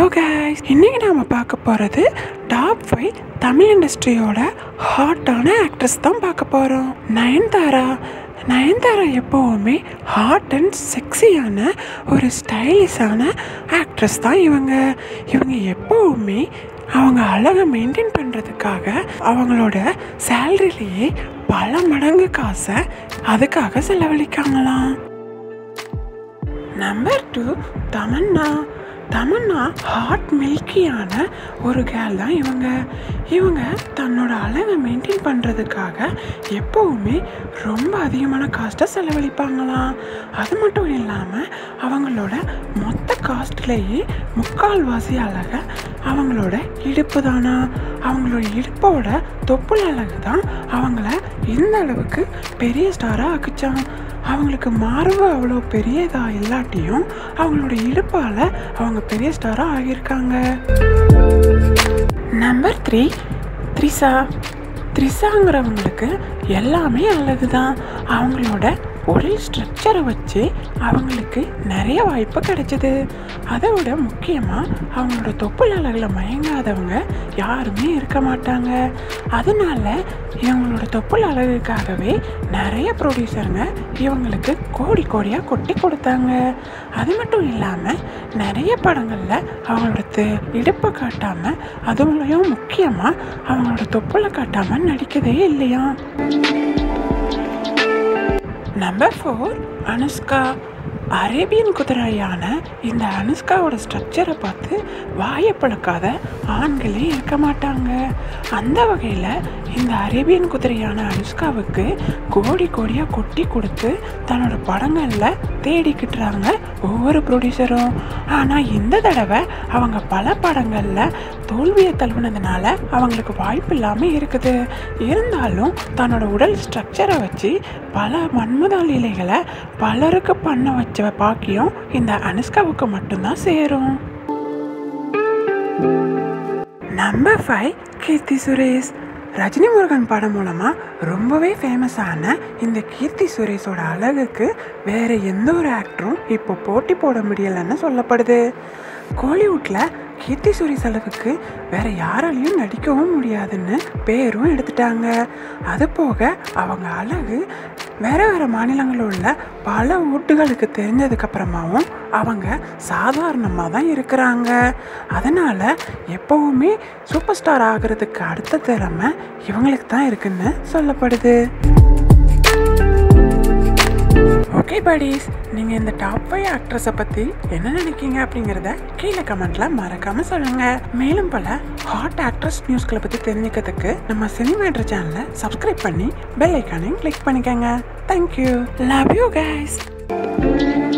hello guys இன்னைக்கு நாம பார்க்க போகிறது டாப் ஃபைவ் தமிழ் இண்டஸ்ட்ரியோட ஹாட்டான ஆக்ட்ரஸ் தான் பார்க்க போகிறோம் நயன்தாரா நயன்தாரா எப்போவுமே ஹாட் அண்ட் செக்ஸியான ஒரு ஸ்டைலிஷான ஆக்ட்ரஸ் தான் இவங்க இவங்க எப்போவுமே அவங்க அழகை மெயின்டைன் பண்ணுறதுக்காக அவங்களோட சேலரிலேயே பல மடங்கு காசை அதுக்காக செலவழிக்காங்களாம் number two Tamannaah Tamannaah hot மில்கியான ஒரு கேர்ள் தான் இவங்க இவங்க தன்னோட அழகை மெயின்டைன் பண்ணுறதுக்காக எப்போவுமே ரொம்ப அதிகமான காஸ்ட்டை செலவழிப்பாங்களாம் அது மட்டும் இல்லாமல் அவங்களோட மொத்த காஸ்ட்லேயே முக்கால்வாசி அழகை அவங்களோட இடுப்பு தானா அவங்களோட இடுப்போட தொப்புள் அழகு தான் அவங்கள இந்த அளவுக்கு பெரிய ஸ்டாராக ஆக்குச்சான் அவங்களுக்கு மார்பு அவ்வளோ பெரியதா இல்லாட்டியும் அவங்களோட இடுப்பால் அவங்க பெரிய ஸ்டாராக ஆகியிருக்காங்க நம்பர் த்ரீ த்ரிஷா த்ரிஷாங்கிறவங்களுக்கு எல்லாமே அழகு தான் அவங்களோட உடல் ஸ்ட்ரக்சரை வச்சு அவங்களுக்கு நிறைய வாய்ப்பு கிடைச்சிது அதை விட முக்கியமாக அவங்களோட தொப்புள் அழகில் மயங்காதவங்க யாருமே இருக்க மாட்டாங்க அதனால இவங்களோட தொப்புள் அழகுக்காகவே நிறைய ப்ரொடியூசருங்க இவங்களுக்கு கோடி கோடியாக கொட்டி கொடுத்தாங்க அது மட்டும் இல்லாமல் நிறைய படங்களில் அவங்களோட து- இடுப்பை காட்டாமல் அதுவும் முக்கியமாக அவங்களோட தொப்புளை காட்டாமல் நடிக்கதே இல்லையா நம்பர் ஃபோர் அனுஷ்கா அரேபியன் குதிரையான இந்த அனுஷ்காவோட ஸ்ட்ரக்சரை பார்த்து வாயை பழக்காத ஆண்களே இருக்க மாட்டாங்க அந்த வகையில் இந்த அரேபியன் குதிரையான அனுஷ்காவுக்கு கோடி கோடியாக கொட்டி கொடுத்து தன்னோட படங்களில் தேடிக்கிட்டுறாங்க ஒவ்வொரு ப்ரொடியூசரும் ஆனால் இந்த தடவை அவங்க பல படங்களில் தோல்வியை தழுவினதுனால அவங்களுக்கு வாய்ப்பு இல்லாமல் இருக்குது இருந்தாலும் தன்னோட உடல் ஸ்ட்ரக்சரை வச்சு பல மன்மத லீலைகளை பலருக்கு பண்ண வச்ச பாக்கியம் இந்த அனுஷ்காவுக்கு மட்டும்தான் சேரும் நம்பர் ஃபைவ் கீர்த்தி சுரேஷ் ரஜினி முருகன் படம் மூலமாக ரொம்பவே ஃபேமஸான இந்த கீர்த்தி சுரேஷோட அழகுக்கு வேற எந்த ஒரு ஆக்டரும் இப்போ போட்டி போட முடியலைன்னு சொல்லப்படுது கோலிவுட்டில் கீர்த்தி சுரேஷ் அளவுக்கு வேற யாராலையும் நடிக்கவும் முடியாதுன்னு பேரும் எடுத்துட்டாங்க அது போக அவங்க அழகு வேற வேற மாநிலங்களில் உள்ள பல ஊட்டுகளுக்கு தெரிஞ்சதுக்கு அப்புறமாவும் அவங்க சாதாரணமாக தான் இருக்கிறாங்க அதனால் எப்போவுமே சூப்பர் ஸ்டார் ஆகிறதுக்கு அடுத்த திறமை இவங்களுக்கு தான் இருக்குன்னு சொல்லப்படுது ஓகே buddies நீங்கள் இந்த டாப் ஃபைவ் ஆக்ட்ரஸை பற்றி என்ன நினைக்கீங்க அப்படிங்கிறத கீழே கமெண்ட்ல மறக்காம சொல்லுங்க மேலும் பல ஹாட் ஆக்ட்ரஸ் நியூஸ்களை பற்றி தெரிஞ்சுக்கிறதுக்கு நம்ம சினிமேட்ரு சேனலை சப்ஸ்கிரைப் பண்ணி பெல் ஐக்கானையும் கிளிக் பண்ணிக்கோங்க தேங்க்யூ லவ் யூ கைஸ்